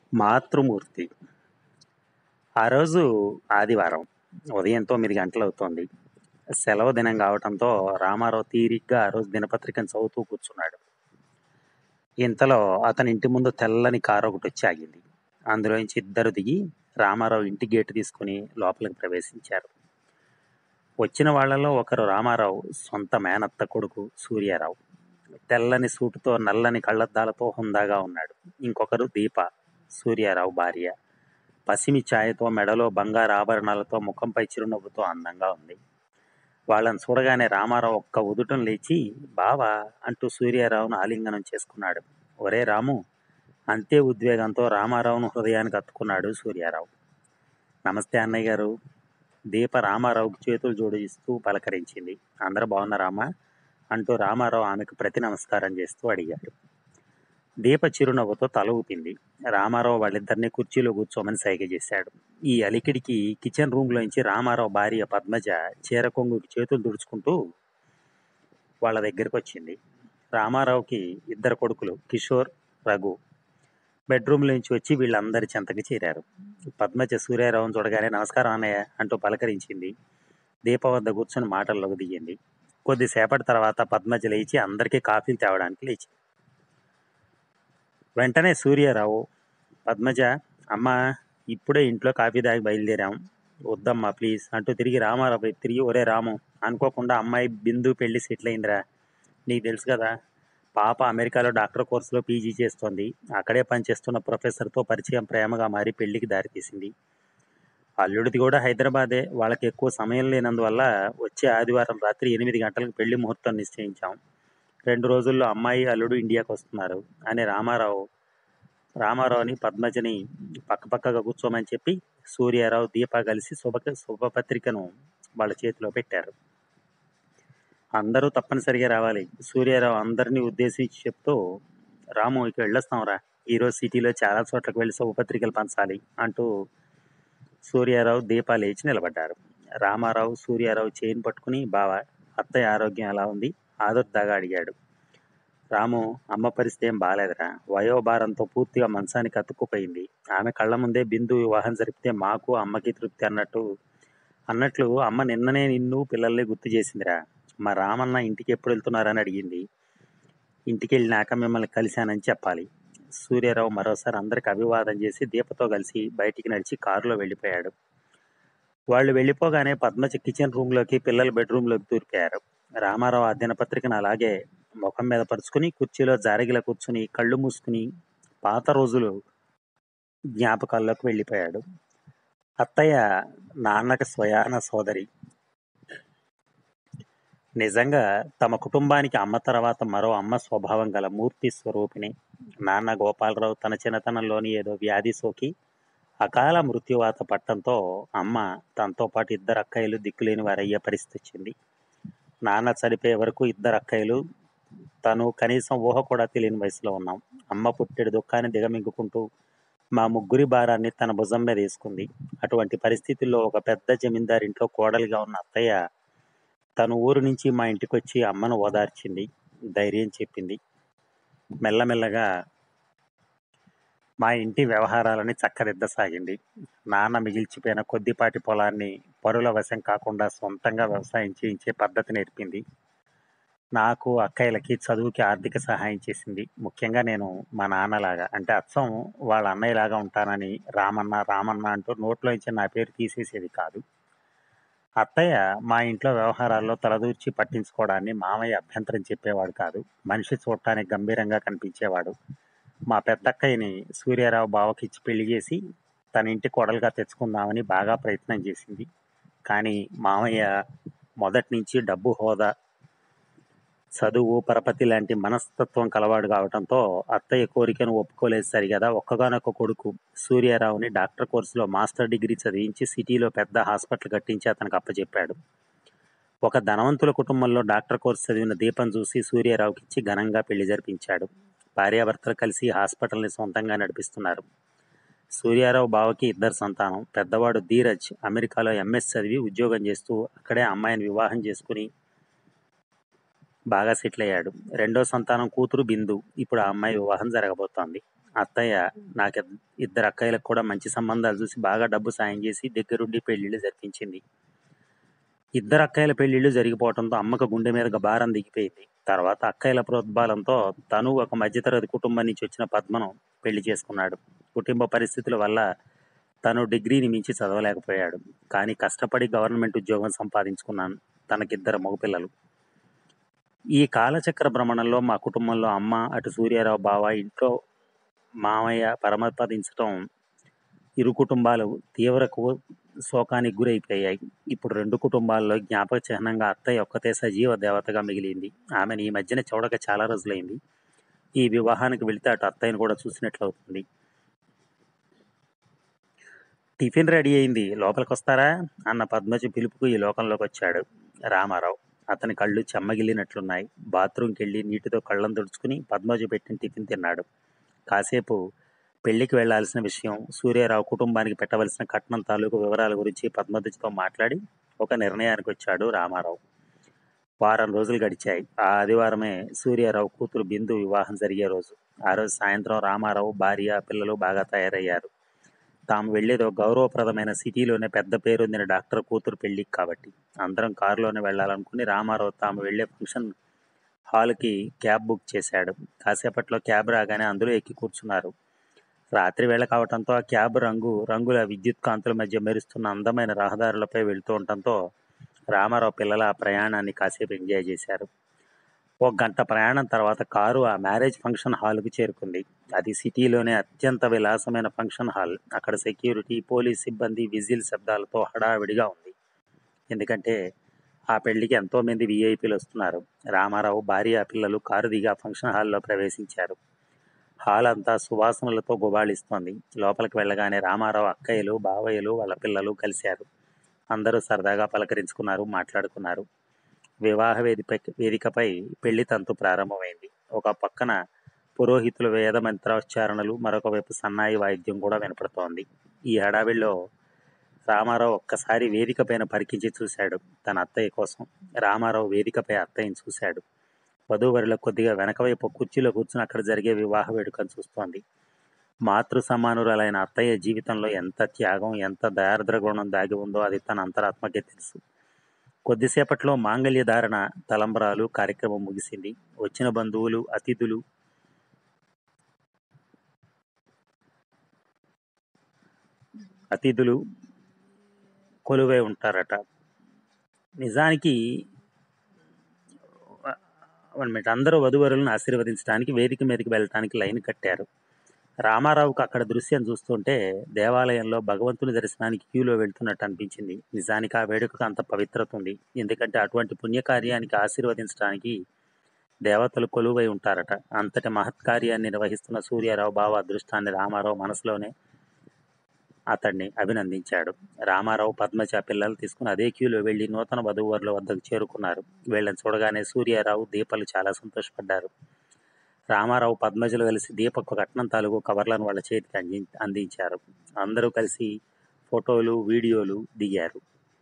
మాతృమూర్తి ఆ రోజు ఆదివారం ఉదయం తొమ్మిది గంటలవుతోంది సెలవు దినం కావటంతో రామారావు తీరిగ్గా ఆ రోజు దినపత్రికను చదువుతూ కూర్చున్నాడు ఇంతలో అతని ఇంటి ముందు తెల్లని కారు ఒకటి వచ్చి ఆగింది అందులోంచి ఇద్దరు దిగి రామారావు ఇంటి గేటు తీసుకుని లోపలికి ప్రవేశించారు వచ్చిన వాళ్ళలో ఒకరు రామారావు సొంత మేనత్త కొడుకు సూర్యారావు తెల్లని సూటుతో నల్లని కళ్ళద్దాలతో హుందాగా ఉన్నాడు ఇంకొకరు దీప సూర్యారావు భార్య పసిమి ఛాయతో మెడలో బంగారు ఆభరణాలతో ముఖంపై చిరునవ్వుతో అందంగా ఉంది వాళ్ళని చూడగానే రామారావు ఒక్క ఉదుటం లేచి బావా అంటూ సూర్యారావును ఆలింగనం చేసుకున్నాడు ఒరే రాము అంతే ఉద్వేగంతో రామారావును హృదయానికి అత్తుకున్నాడు సూర్యారావు నమస్తే అన్నయ్య గారు దీప రామారావుకి చేతులు జోడిస్తూ పలకరించింది అందరూ బాగున్నారామా అంటూ రామారావు ఆమెకు ప్రతి నమస్కారం చేస్తూ అడిగాడు దీప చిరునవ్వుతో తల ఊపింది రామారావు వాళ్ళిద్దరిని కుర్చీలో కూర్చోమని సైగ చేశాడు ఈ అలికిడికి కిచెన్ రూమ్లోంచి రామారావు భార్య పద్మజ చీర కొంగుకి చేతులు తుడుచుకుంటూ వాళ్ళ దగ్గరికి వచ్చింది రామారావుకి ఇద్దరు కొడుకులు కిషోర్ రఘు బెడ్రూమ్లోంచి వచ్చి వీళ్ళందరి చెంతకి చేరారు పద్మజ సూర్యారావును చూడగానే నమస్కారం అన్నయ్య అంటూ పలకరించింది దీప వద్ద కూర్చొని మాటల్లోకి దిగింది కొద్దిసేపటి తర్వాత పద్మజ లేచి అందరికీ కాఫీలు తేవడానికి లేచి వెంటనే సూర్యారావు పద్మజ అమ్మ ఇప్పుడే ఇంట్లో కాఫీ తాగి బయలుదేరాం వద్దమ్మా ప్లీజ్ అంటూ తిరిగి రామారావు వైపు తిరిగి ఒరే రాము అనుకోకుండా అమ్మాయి బిందు పెళ్లి సెటిల్ అయిందిరా నీకు తెలుసు కదా పాప అమెరికాలో డాక్టర్ కోర్సులో పీజీ చేస్తోంది అక్కడే పనిచేస్తున్న ప్రొఫెసర్తో పరిచయం ప్రేమగా మారి పెళ్లికి దారితీసింది అల్లుడిది కూడా హైదరాబాదే వాళ్ళకి ఎక్కువ సమయం లేనందువల్ల వచ్చే ఆదివారం రాత్రి ఎనిమిది గంటలకు పెళ్లి ముహూర్తం నిశ్చయించాం రెండు రోజుల్లో అమ్మాయి అల్లుడు ఇండియాకి వస్తున్నారు అని రామారావు రామారావుని పద్మజని పక్కపక్కగా కూర్చోమని చెప్పి సూర్యారావు దీప కలిసి శుభ శుభపత్రికను వాళ్ళ చేతిలో పెట్టారు అందరూ తప్పనిసరిగా రావాలి సూర్యారావు అందరినీ ఉద్దేశించి చెప్తూ రాము ఇక వెళ్ళొస్తాంరా ఈరోజు సిటీలో చాలా చోట్లకు వెళ్ళి శుభపత్రికలు పంచాలి అంటూ సూర్యారావు దీప లేచి నిలబడ్డారు రామారావు సూర్యారావు చేయిని పట్టుకుని బావ అత్తయ్య ఆరోగ్యం ఎలా ఉంది ఆదుర్దాగా అడిగాడు రాము అమ్మ పరిస్థితి ఏం బాగాలేదురా వయోభారంతో పూర్తిగా మంచానికి అతుక్కుపోయింది ఆమె కళ్ళ ముందే బిందు వివాహం జరిపితే మాకు అమ్మకి తృప్తి అన్నట్టు అన్నట్లు అమ్మ నిన్ననే నిన్ను పిల్లల్ని గుర్తు చేసిందిరా మా రామన్న ఇంటికి ఎప్పుడు వెళ్తున్నారని అడిగింది ఇంటికి వెళ్ళినాక మిమ్మల్ని కలిశానని చెప్పాలి సూర్యారావు మరోసారి అందరికి అభివాదం చేసి దీపతో కలిసి బయటికి నడిచి కారులో వెళ్ళిపోయాడు వాళ్ళు వెళ్ళిపోగానే పద్మజ కిచెన్ రూమ్లోకి పిల్లల బెడ్రూమ్లోకి దూరిపోయారు రామారావు ఆ దినపత్రికను అలాగే ముఖం మీద పరుచుకుని కుర్చీలో జారిగిల కూర్చుని కళ్ళు మూసుకుని పాత రోజులు జ్ఞాపకాల్లోకి వెళ్ళిపోయాడు అత్తయ్య నాన్నకి స్వయాన సోదరి నిజంగా తమ కుటుంబానికి అమ్మ తర్వాత మరో అమ్మ స్వభావం గల మూర్తి స్వరూపిణి నాన్న గోపాలరావు తన చిన్నతనంలోని ఏదో వ్యాధి సోకి అకాల మృత్యువాత పట్టడంతో అమ్మ తనతో పాటు ఇద్దరు అక్కయ్యలు దిక్కులేని వారయ్యే పరిస్థితి వచ్చింది నాన్న చనిపోయే వరకు ఇద్దరు అక్కయ్యలు తను కనీసం ఊహ కూడా తెలియని వయసులో ఉన్నాం అమ్మ పుట్టెడు దుఃఖాన్ని దిగమింగుకుంటూ మా ముగ్గురి భారాన్ని తన భుజం మీద వేసుకుంది అటువంటి పరిస్థితుల్లో ఒక పెద్ద జమీందారింట్లో కోడలిగా ఉన్న అత్తయ్య తను ఊరు నుంచి మా ఇంటికి వచ్చి అమ్మను ఓదార్చింది ధైర్యం చెప్పింది మెల్లమెల్లగా మా ఇంటి వ్యవహారాలని చక్కదిద్దసాగింది నాన్న మిగిల్చిపోయిన కొద్దిపాటి పొలాన్ని పరుల వశం కాకుండా సొంతంగా వ్యవసాయం చేయించే పద్ధతి నేర్పింది నాకు అక్కయ్యలకి చదువుకి ఆర్థిక సహాయం చేసింది ముఖ్యంగా నేను మా నాన్నలాగా అంటే అచ్చం వాళ్ళ అన్నయ్యలాగా ఉంటానని రామన్న రామన్న అంటూ నోట్లోంచి నా పేరు తీసేసేది కాదు అత్తయ్య మా ఇంట్లో వ్యవహారాల్లో తలదూర్చి పట్టించుకోవడాన్ని మామయ్య అభ్యంతరం చెప్పేవాడు కాదు మనిషి చూడటానికి గంభీరంగా కనిపించేవాడు మా పెద్దక్కయ్యని సూర్యారావు బావకి ఇచ్చి పెళ్లి చేసి తన ఇంటి కొడలుగా తెచ్చుకుందామని బాగా ప్రయత్నం చేసింది కానీ మామయ్య మొదటి నుంచి డబ్బు హోదా చదువు పరపతి లాంటి మనస్తత్వం కలవాడు కావడంతో అత్తయ్య కోరికను ఒప్పుకోలేదు సరిగదా ఒక్కగానొక్క కొడుకు సూర్యారావుని డాక్టర్ కోర్సులో మాస్టర్ డిగ్రీ చదివించి సిటీలో పెద్ద హాస్పిటల్ కట్టించి అతనికి అప్పచెప్పాడు ఒక ధనవంతుల కుటుంబంలో డాక్టర్ కోర్సు చదివిన దీపం చూసి సూర్యారావుకి ఇచ్చి ఘనంగా పెళ్లి జరిపించాడు భార్యాభర్తలు కలిసి హాస్పిటల్ని సొంతంగా నడిపిస్తున్నారు సూర్యారావు బావకి ఇద్దరు సంతానం పెద్దవాడు ధీరజ్ అమెరికాలో ఎంఎస్ చదివి ఉద్యోగం చేస్తూ అక్కడే అమ్మాయిని వివాహం చేసుకుని బాగా సెటిల్ అయ్యాడు రెండో సంతానం కూతురు బిందు ఇప్పుడు ఆ అమ్మాయి వివాహం జరగబోతోంది అత్తయ్య నాకు ఇద్- ఇద్దరు అక్కయ్యలకు కూడా మంచి సంబంధాలు చూసి బాగా డబ్బు సాయం చేసి దగ్గరుండి పెళ్లిళ్ళు జరిపించింది ఇద్దరు అక్కయ్యల పెళ్లిళ్ళు జరిగిపోవడంతో అమ్మకు గుండె మీద భారం దిగిపోయింది తర్వాత అక్కయ్యల ప్రోద్బలంతో తను ఒక మధ్యతరగతి కుటుంబం నుంచి వచ్చిన పద్మను పెళ్లి చేసుకున్నాడు కుటుంబ పరిస్థితుల వల్ల తను డిగ్రీని మించి చదవలేకపోయాడు కానీ కష్టపడి గవర్నమెంట్ ఉద్యోగం సంపాదించుకున్నాను తనకిద్దరు మగపిల్లలు ఈ కాలచక్ర భ్రమణంలో మా కుటుంబంలో అమ్మ అటు సూర్యారావు బావ ఇంట్లో మామయ్య పరమపదించటం ఇరు కుటుంబాలు తీవ్ర కో- శోకానికి గురైపోయాయి ఇప్పుడు రెండు కుటుంబాల్లో జ్ఞాపక చిహ్నంగా అత్తయ్య ఒక్కతే సజీవ దేవతగా మిగిలింది ఆమెను ఈ మధ్యన చూడక చాలా రోజులైంది ఈ వివాహానికి వెళితే అటు అత్తయ్యను కూడా చూసినట్లు అవుతుంది టిఫిన్ రెడీ అయింది లోపలికి వస్తారా అన్న పద్మజ పిలుపుకు ఈ లోకంలోకి వచ్చాడు రామారావు అతని కళ్ళు చెమ్మగిల్లినట్లున్నాయి బాత్రూంకి వెళ్ళి నీటితో కళ్ళను తుడుచుకుని పద్మజ పెట్టిన టిఫిన్ తిన్నాడు కాసేపు పెళ్లికి వెళ్లాల్సిన విషయం సూర్యారావు కుటుంబానికి పెట్టవలసిన కట్నం తాలూకు వివరాల గురించి పద్మజతో మాట్లాడి ఒక నిర్ణయానికి వచ్చాడు రామారావు వారం రోజులు గడిచాయి ఆ ఆదివారమే సూర్యారావు కూతురు బిందు వివాహం జరిగే రోజు ఆ రోజు సాయంత్రం రామారావు భార్య పిల్లలు బాగా తయారయ్యారు తాము వెళ్లేది ఒక గౌరవప్రదమైన సిటీలోనే పెద్ద పేరొందిన డాక్టర్ కూతురు పెళ్లికి కాబట్టి అందరం కారులోనే వెళ్ళాలనుకుని రామారావు తాము వెళ్లే ఫంక్షన్ హాల్కి క్యాబ్ బుక్ చేశాడు కాసేపట్లో క్యాబ్ రాగానే అందులో ఎక్కి కూర్చున్నారు రాత్రి వేళ కావటంతో ఆ క్యాబ్ రంగు రంగుల విద్యుత్ కాంతుల మధ్య మెరుస్తున్న అందమైన రహదారులపై వెళ్తూ ఉండటంతో రామారావు పిల్లల ఆ ప్రయాణాన్ని కాసేపు ఎంజాయ్ చేశారు ఒక గంట ప్రయాణం తర్వాత కారు ఆ మ్యారేజ్ ఫంక్షన్ హాల్కు చేరుకుంది అది సిటీలోనే అత్యంత విలాసమైన ఫంక్షన్ హాల్ అక్కడ సెక్యూరిటీ పోలీస్ సిబ్బంది విజిల్ శబ్దాలతో హడావిడిగా ఉంది ఎందుకంటే ఆ పెళ్లికి ఎంతో మంది విఐపీలు వస్తున్నారు రామారావు భార్య పిల్లలు కారు దిగి ఆ ఫంక్షన్ హాల్లో ప్రవేశించారు హాల్ అంతా సువాసనలతో గుబాళిస్తోంది లోపలికి వెళ్ళగానే రామారావు అక్కయ్యలు బావయ్యలు వాళ్ళ పిల్లలు కలిశారు అందరూ సరదాగా పలకరించుకున్నారు మాట్లాడుకున్నారు వివాహ వేదిక వేదికపై పెళ్లి తంతు ప్రారంభమైంది ఒక పక్కన పురోహితుల వేద మంత్రోచ్చారణలు మరొక వైపు సన్నాయి వాయిద్యం కూడా వినపడుతోంది ఈ హడావిడిలో రామారావు ఒక్కసారి వేదిక పైన పరికించి చూశాడు తన అత్తయ్య కోసం రామారావు వేదికపై అత్తయ్యని చూశాడు వధూవరుల కొద్దిగా వెనక వైపు కుర్చీలో కూర్చుని అక్కడ జరిగే వివాహ వేడుకను చూస్తోంది మాతృ సమానురాలైన అత్తయ్య జీవితంలో ఎంత త్యాగం ఎంత దయార్ద్ర గుణం దాగి ఉందో అది తన అంతరాత్మకే తెలుసు కొద్దిసేపట్లో మాంగళ్య ధారణ తలంబరాలు కార్యక్రమం ముగిసింది వచ్చిన బంధువులు అతిథులు అతిథులు కొలువై ఉంటారట నిజానికి వన్ మినిట్ అందరూ వధువరులను ఆశీర్వదించడానికి వేదిక మీదకి వెళ్ళటానికి లైన్ కట్టారు రామారావుకు అక్కడ దృశ్యం చూస్తుంటే దేవాలయంలో భగవంతుని దర్శనానికి క్యూలో వెళ్తున్నట్టు అనిపించింది నిజానికి ఆ వేడుకకు అంత పవిత్రత ఉంది ఎందుకంటే అటువంటి పుణ్యకార్యానికి ఆశీర్వదించడానికి దేవతలు కొలువై ఉంటారట అంతటి మహత్కార్యాన్ని నిర్వహిస్తున్న సూర్యారావు బావ అదృష్టాన్ని రామారావు మనసులోనే అతన్ని అభినందించాడు రామారావు పద్మజ పిల్లలు తీసుకుని అదే క్యూలో వెళ్లి నూతన వధువరుల వద్దకు చేరుకున్నారు వీళ్ళని చూడగానే సూర్యారావు దీపలు చాలా సంతోషపడ్డారు రామారావు పద్మజలు కలిసి దీపకు కట్నం తాలూకు కవర్లను వాళ్ళ చేతికి అంది అందించారు అందరూ కలిసి ఫోటోలు వీడియోలు దిగారు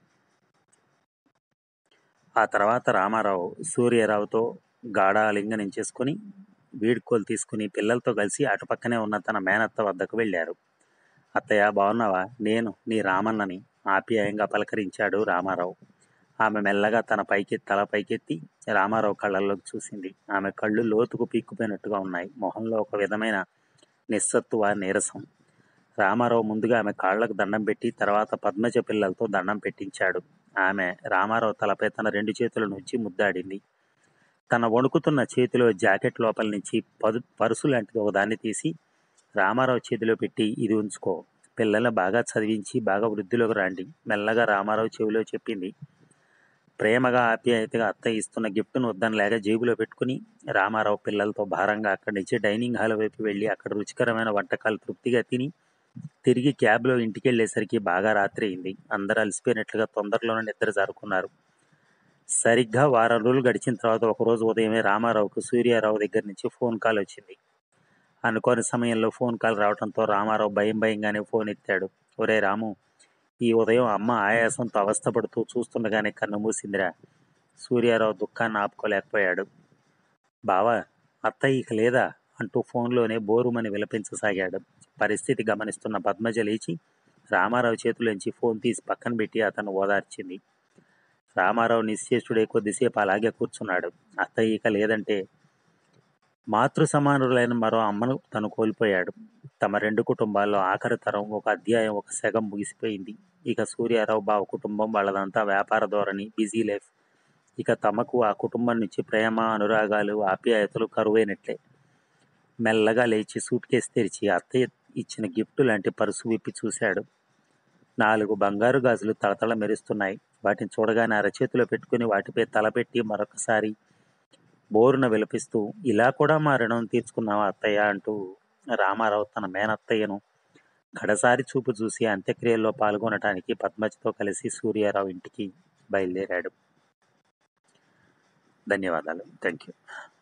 ఆ తర్వాత రామారావు సూర్యరావుతో గాఢాలింగనం చేసుకుని వీడ్కోలు తీసుకుని పిల్లలతో కలిసి అటుపక్కనే ఉన్న తన మేనత్త వద్దకు వెళ్ళారు అత్తయ్య బాగున్నావా నేను నీ రామన్నని ఆప్యాయంగా పలకరించాడు రామారావు ఆమె మెల్లగా తన పైకి తల పైకెత్తి రామారావు కళ్ళల్లోకి చూసింది ఆమె కళ్ళు లోతుకు పీక్కుపోయినట్టుగా ఉన్నాయి మొహంలో ఒక విధమైన నిస్సత్తువ నీరసం రామారావు ముందుగా ఆమె కాళ్లకు దండం పెట్టి తర్వాత పద్మజ పిల్లలతో దండం పెట్టించాడు ఆమె రామారావు తలపై తన రెండు చేతుల నుంచి ముద్దాడింది తన వణుకుతున్న చేతిలో జాకెట్ లోపల నుంచి పదు పరుసు లాంటిది ఒకదాన్ని తీసి రామారావు చేతిలో పెట్టి ఇది ఉంచుకో పిల్లల్ని బాగా చదివించి బాగా వృద్ధిలోకి రండి మెల్లగా రామారావు చెవిలో చెప్పింది ప్రేమగా ఆప్యాయతగా అత్త ఇస్తున్న గిఫ్ట్ను వద్దని లేక జేబులో పెట్టుకుని రామారావు పిల్లలతో భారంగా అక్కడి నుంచి డైనింగ్ హాల్ వైపు వెళ్ళి అక్కడ రుచికరమైన వంటకాలు తృప్తిగా తిని తిరిగి క్యాబ్లో ఇంటికి వెళ్ళేసరికి బాగా రాత్రి అయింది అందరూ అలసిపోయినట్లుగా తొందరలోనే నిద్ర జారుకున్నారు సరిగ్గా వారం రోజులు గడిచిన తర్వాత ఒకరోజు ఉదయమే రామారావుకు సూర్యారావు దగ్గర నుంచి ఫోన్ కాల్ వచ్చింది అనుకోని సమయంలో ఫోన్ కాల్ రావడంతో రామారావు భయం భయంగానే ఫోన్ ఎత్తాడు ఒరే రాము ఈ ఉదయం అమ్మ ఆయాసంతో అవస్థపడుతూ చూస్తుండగానే కన్ను మూసిందిరా సూర్యారావు దుఃఖాన్ని ఆపుకోలేకపోయాడు బావా అత్త ఇక లేదా అంటూ ఫోన్లోనే బోరుమని విలపించసాగాడు పరిస్థితి గమనిస్తున్న పద్మజ లేచి రామారావు చేతిలోంచి ఫోన్ తీసి పక్కన పెట్టి అతను ఓదార్చింది రామారావు నిశ్చేష్టుడే కొద్దిసేపు అలాగే కూర్చున్నాడు అత్తయ్య ఇక లేదంటే మాతృ సమానులైన మరో అమ్మను తను కోల్పోయాడు తమ రెండు కుటుంబాల్లో ఆఖరి తరం ఒక అధ్యాయం ఒక సెగం ముగిసిపోయింది ఇక సూర్యారావు బావ కుటుంబం వాళ్ళదంతా వ్యాపార ధోరణి బిజీ లైఫ్ ఇక తమకు ఆ కుటుంబం నుంచి ప్రేమ అనురాగాలు ఆప్యాయతలు కరువైనట్లే మెల్లగా లేచి సూట్ కేసు తెరిచి అత్తయ్య ఇచ్చిన గిఫ్ట్ లాంటి పరుసు విప్పి చూశాడు నాలుగు బంగారు గాజులు తళతళ మెరుస్తున్నాయి వాటిని చూడగానే అరచేతిలో పెట్టుకుని వాటిపై తలపెట్టి మరొకసారి బోరున విలపిస్తూ ఇలా కూడా మా రుణం తీర్చుకున్నావా అత్తయ్య అంటూ రామారావు తన మేనత్తయ్యను కడసారి చూపు చూసి అంత్యక్రియల్లో పాల్గొనటానికి పద్మజతో కలిసి సూర్యారావు ఇంటికి బయలుదేరాడు ధన్యవాదాలు థ్యాంక్ యూ